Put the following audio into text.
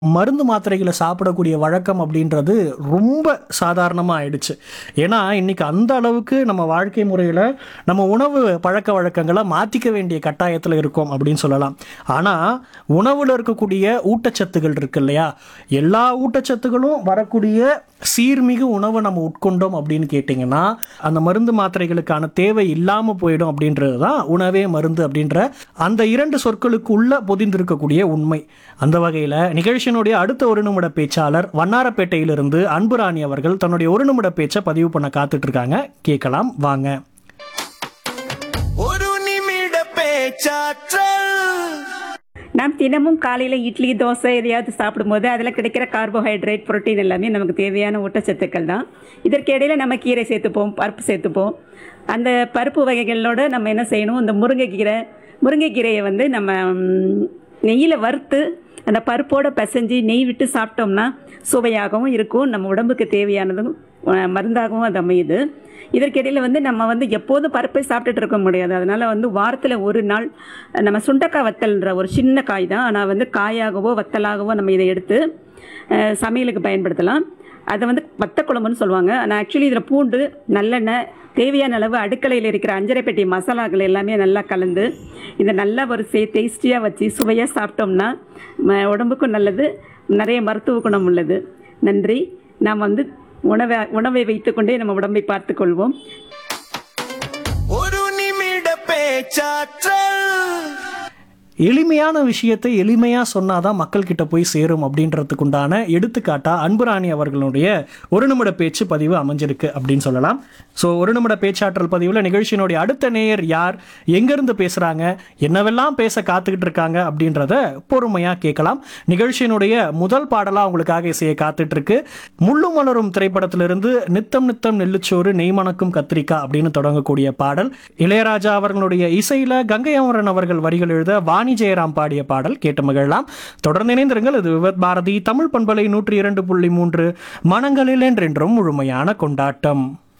மருந்து மாத்திரைகளை சாப்பிடக்கூடிய வழக்கம் அப்படின்றது ரொம்ப சாதாரணமாக ஆயிடுச்சு ஏன்னா இன்னைக்கு அந்த அளவுக்கு நம்ம வாழ்க்கை முறையில் நம்ம உணவு பழக்க வழக்கங்களை மாற்றிக்க வேண்டிய கட்டாயத்தில் இருக்கோம் அப்படின்னு சொல்லலாம் ஆனால் உணவில் இருக்கக்கூடிய ஊட்டச்சத்துகள் இருக்கு இல்லையா எல்லா ஊட்டச்சத்துகளும் வரக்கூடிய சீர்மிகு உணவை நம்ம உட்கொண்டோம் அப்படின்னு கேட்டிங்கன்னா அந்த மருந்து மாத்திரைகளுக்கான தேவை இல்லாமல் போயிடும் அப்படின்றது தான் உணவே மருந்து அப்படின்ற அந்த இரண்டு சொற்களுக்கு உள்ள பொதிந்திருக்கக்கூடிய உண்மை அந்த வகையில் நிகழ்ச்சியினுடைய அடுத்த ஒரு நிமிட பேச்சாளர் வண்ணாரப்பேட்டையிலிருந்து அன்புராணி அவர்கள் தன்னுடைய ஒரு நிமிட பேச்சை பதிவு பண்ண காத்துட்டு இருக்காங்க கேட்கலாம் வாங்க ஒரு நிமிட பேச்சாற்றல் நாம் தினமும் காலையில் இட்லி தோசை எதையாவது சாப்பிடும்போது அதில் கிடைக்கிற கார்போஹைட்ரேட் புரோட்டீன் எல்லாமே நமக்கு தேவையான ஊட்டச்சத்துக்கள் தான் இதற்கு இடையில நம்ம கீரை சேர்த்துப்போம் பருப்பு சேர்த்துப்போம் அந்த பருப்பு வகைகளோட நம்ம என்ன செய்யணும் இந்த முருங்கைக்கீரை முருங்கைக்கீரையை வந்து நம்ம நெய்யில் வறுத்து அந்த பருப்போட பிசைஞ்சு நெய் விட்டு சாப்பிட்டோம்னா சுவையாகவும் இருக்கும் நம்ம உடம்புக்கு தேவையானதும் அஹ், மருந்தாகவும் அது அமையுது இதற்கிடையில் வந்து நம்ம வந்து எப்போதும் பருப்பை சாப்பிட்டுட்டு இருக்க முடியாது அதனால் வந்து வாரத்தில் ஒரு நாள் நம்ம சுண்டக்காய் வத்தல்ன்ற ஒரு சின்ன காய் தான் ஆனால் வந்து காயாகவோ வத்தலாகவோ நம்ம இதை எடுத்து அஹ், சமையலுக்கு பயன்படுத்தலாம் அதை வந்து வத்த குழம்புன்னு சொல்லுவாங்க ஆனால் ஆக்சுவலி இதில் பூண்டு நல்லெண்ணெய் தேவையான அளவு அடுக்கலையில் இருக்கிற அஞ்சரை பெட்டி மசாலாக்கள் எல்லாமே நல்லா கலந்து இதை நல்லா ஒரு சே டேஸ்டியாக வச்சு சுவையாக சாப்பிட்டோம்னா ம- உடம்புக்கும் நல்லது நிறைய மருத்துவ குணம் உள்ளது நன்றி நாம் வந்து உணவை உணவை வைத்துக்கொண்டே நம்ம உடம்பை பார்த்துக்கொள்வோம் ஒரு நிமிட பேச்சாற்றல் எளிமையான விஷயத்தை எளிமையாக சொன்னாதான் மக்கள்கிட்ட போய் சேரும் அப்படின்றதுக்கு உண்டான எடுத்துக்காட்டா அன்புராணி அவர்களுடைய ஒரு நிமிட பேச்சு பதிவு அமைஞ்சிருக்கு அப்படின்னு சொல்லலாம் ஸோ ஒரு நிமிட பேச்சாற்றல் பதிவில் நிகழ்ச்சியினுடைய அடுத்த நேயர் யார் எங்கேருந்து பேசுகிறாங்க என்னவெல்லாம் பேச காத்துக்கிட்டு இருக்காங்க அப்படின்றத பொறுமையாக கேட்கலாம் நிகழ்ச்சியினுடைய முதல் பாடலாக உங்களுக்காக இசையை காத்துட்டு இருக்கு முள்ளு மலரும் திரைப்படத்திலிருந்து நித்தம் நித்தம் நெல்லுச்சோறு நெய்மணக்கும் கத்திரிக்காய் அப்படின்னு தொடங்கக்கூடிய பாடல் இளையராஜா அவர்களுடைய இசையில கங்கை அமரன் அவர்கள் வரிகள் எழுத வாணி ஜெயராம் பாடிய பாடல் கேட்டு மகிழலாம் தொடர்ந்து இணைந்திருங்கள் இது விவத் பாரதி தமிழ் பண்பலை நூற்றி இரண்டு புள்ளி மூன்று மனங்களில் என்றென்றும் முழுமையான கொண்டாட்டம்